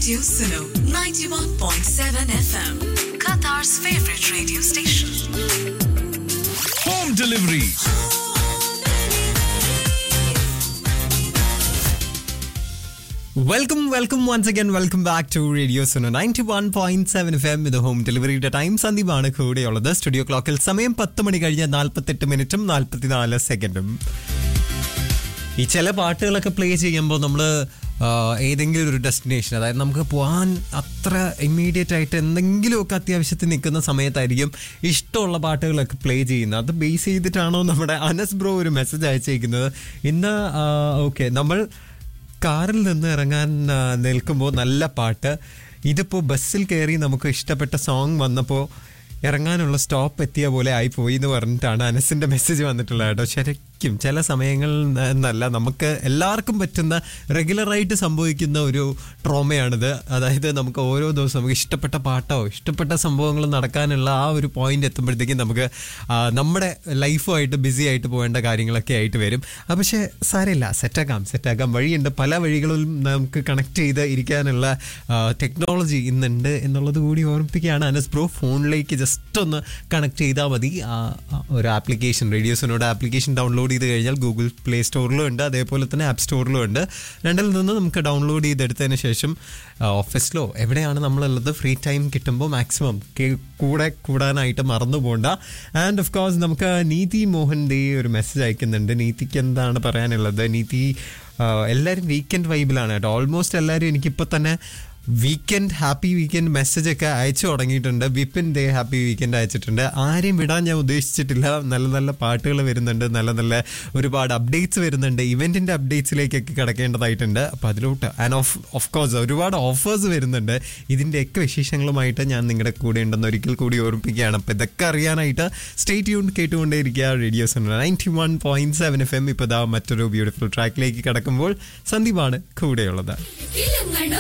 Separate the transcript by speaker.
Speaker 1: Radio Suno 91.7 FM, Qatar's favorite radio station.
Speaker 2: Home delivery.
Speaker 3: Welcome welcome once again welcome back to radio Suno ninety one point seven F M ഇത് home ഡെലിവറിയുടെ time സന്ദീപാണ് കൂടെയുള്ളത് studio ക്ലോക്കിൽ സമയം പത്ത് മണി കഴിഞ്ഞ് നാൽപ്പത്തെട്ട് മിനിറ്റും നാൽപ്പത്തിനാല് സെക്കൻഡും ഈ ചില പാട്ടുകളൊക്കെ പ്ലേ ചെയ്യുമ്പോൾ നമ്മൾ ഏതെങ്കിലും ഒരു ഡെസ്റ്റിനേഷൻ അതായത് നമുക്ക് പോകാൻ അത്ര ഇമ്മീഡിയറ്റ് ആയിട്ട് എന്തെങ്കിലുമൊക്കെ അത്യാവശ്യത്തിൽ നിൽക്കുന്ന സമയത്തായിരിക്കും ഇഷ്ടമുള്ള പാട്ടുകളൊക്കെ പ്ലേ ചെയ്യുന്നത് അത് ബേസ് ചെയ്തിട്ടാണോ നമ്മുടെ അനസ് ബ്രോ ഒരു മെസ്സേജ് അയച്ചേക്കുന്നത് ഇന്ന് ഓക്കെ നമ്മൾ കാറിൽ നിന്ന് ഇറങ്ങാൻ ആ, നിൽക്കുമ്പോൾ നല്ല പാട്ട് ഇതിപ്പോൾ ബസ്സിൽ കയറി നമുക്ക് ഇഷ്ടപ്പെട്ട സോങ് വന്നപ്പോൾ ഇറങ്ങാനുള്ള സ്റ്റോപ്പ് എത്തിയ പോലെ ആയിപ്പോയി എന്ന് പറഞ്ഞിട്ടാണ് അനസിന്റെ മെസ്സേജ് വന്നിട്ടുള്ളത് കേട്ടോ ശരിക്കും ചില സമയങ്ങളിൽ എന്നല്ല നമുക്ക് എല്ലാവർക്കും പറ്റുന്ന റെഗുലറായിട്ട് സംഭവിക്കുന്ന ഒരു ട്രോമയാണിത് അതായത് നമുക്ക് ഓരോ ദിവസവും നമുക്ക് ഇഷ്ടപ്പെട്ട പാട്ടോ ഇഷ്ടപ്പെട്ട സംഭവങ്ങൾ നടക്കാനുള്ള ആ ഒരു പോയിന്റ് എത്തുമ്പോഴത്തേക്കും നമുക്ക് ആ, നമ്മുടെ ലൈഫുമായിട്ട് ബിസി ആയിട്ട് പോകേണ്ട കാര്യങ്ങളൊക്കെ ആയിട്ട് വരും ആ, പക്ഷേ സാരമില്ല സെറ്റാക്കാം സെറ്റാക്കാം വഴിയുണ്ട് പല വഴികളിലും നമുക്ക് കണക്ട് ചെയ്ത് ഇരിക്കാനുള്ള ടെക്നോളജി ഇന്നുണ്ട് എന്നുള്ളത് കൂടി ഓർമ്മിപ്പിക്കുകയാണ് അനസ് ബ്രോ ഫോണിലേക്ക് ജസ്റ്റ് ഒന്ന് കണക്ട് ചെയ്താൽ മതി ആ, ആ, ഒരു ആപ്ലിക്കേഷൻ റേഡിയോസിനോട് ആപ്ലിക്കേഷൻ ഡൗൺലോഡ് ചെയ്ത് കഴിഞ്ഞാൽ ഗൂഗിൾ പ്ലേ സ്റ്റോറിലും ഉണ്ട് അതേപോലെ തന്നെ ആപ്പ് സ്റ്റോറിലും ഉണ്ട് രണ്ടിൽ നിന്ന് നമുക്ക് ഡൗൺലോഡ് ചെയ്തെടുത്തതിന് ശേഷം ആ, ഓഫീസിലോ എവിടെയാണ് നമ്മളുള്ളത് ഫ്രീ ടൈം കിട്ടുമ്പോൾ മാക്സിമം കൂടെ കൂടാനായിട്ട് മറന്നു പോകണ്ട ആൻഡ് ഓഫ് കോഴ്സ് നമുക്ക് നീതി മോഹൻ ദേ ഒരു മെസ്സേജ് അയക്കുന്നുണ്ട് നീതിക്ക് എന്താണ് പറയാനുള്ളത് നീതി ആ, എല്ലാവരും വീക്കെൻഡ് വൈബിലാണ് കേട്ടോ ഓൾമോസ്റ്റ് എല്ലാവരും എനിക്കിപ്പോൾ തന്നെ വീക്കെൻഡ് ഹാപ്പി വീക്കെൻഡ് മെസ്സേജ് ഒക്കെ അയച്ചു തുടങ്ങിയിട്ടുണ്ട് വിപിൻ ഡേ ഹാപ്പി വീക്കെൻഡ് അയച്ചിട്ടുണ്ട് ആരെയും വിടാൻ ഞാൻ ഉദ്ദേശിച്ചിട്ടില്ല നല്ല നല്ല പാട്ടുകൾ വരുന്നുണ്ട് നല്ല നല്ല ഒരുപാട് അപ്ഡേറ്റ്സ് വരുന്നുണ്ട് ഇവന്റിന്റെ അപ്ഡേറ്റ്സിലേക്കൊക്കെ കിടക്കേണ്ടതായിട്ടുണ്ട് അപ്പോൾ അതിലോട്ട് ആൻഡ് ഓഫ് ഓഫ് കോഴ്സ് ഒരുപാട് ഓഫേഴ്സ് വരുന്നുണ്ട് ഇതിൻ്റെയൊക്കെ വിശേഷങ്ങളുമായിട്ട് ഞാൻ നിങ്ങളുടെ കൂടെ ഉണ്ടെന്ന് ഒരിക്കൽ കൂടി ഓർമ്മിപ്പിക്കുകയാണ് അപ്പോൾ ഇതൊക്കെ അറിയാനായിട്ട് സ്റ്റേറ്റ് യൂൺ കേട്ടുകൊണ്ടേയിരിക്കുക radios ninety one point seven F M ഇപ്പോൾ ഇതാ മറ്റൊരു ബ്യൂട്ടിഫുൾ ട്രാക്കിലേക്ക് കിടക്കുമ്പോൾ സന്ദീപാണ് കൂടെയുള്ളത്
Speaker 4: വിലങ്ങണ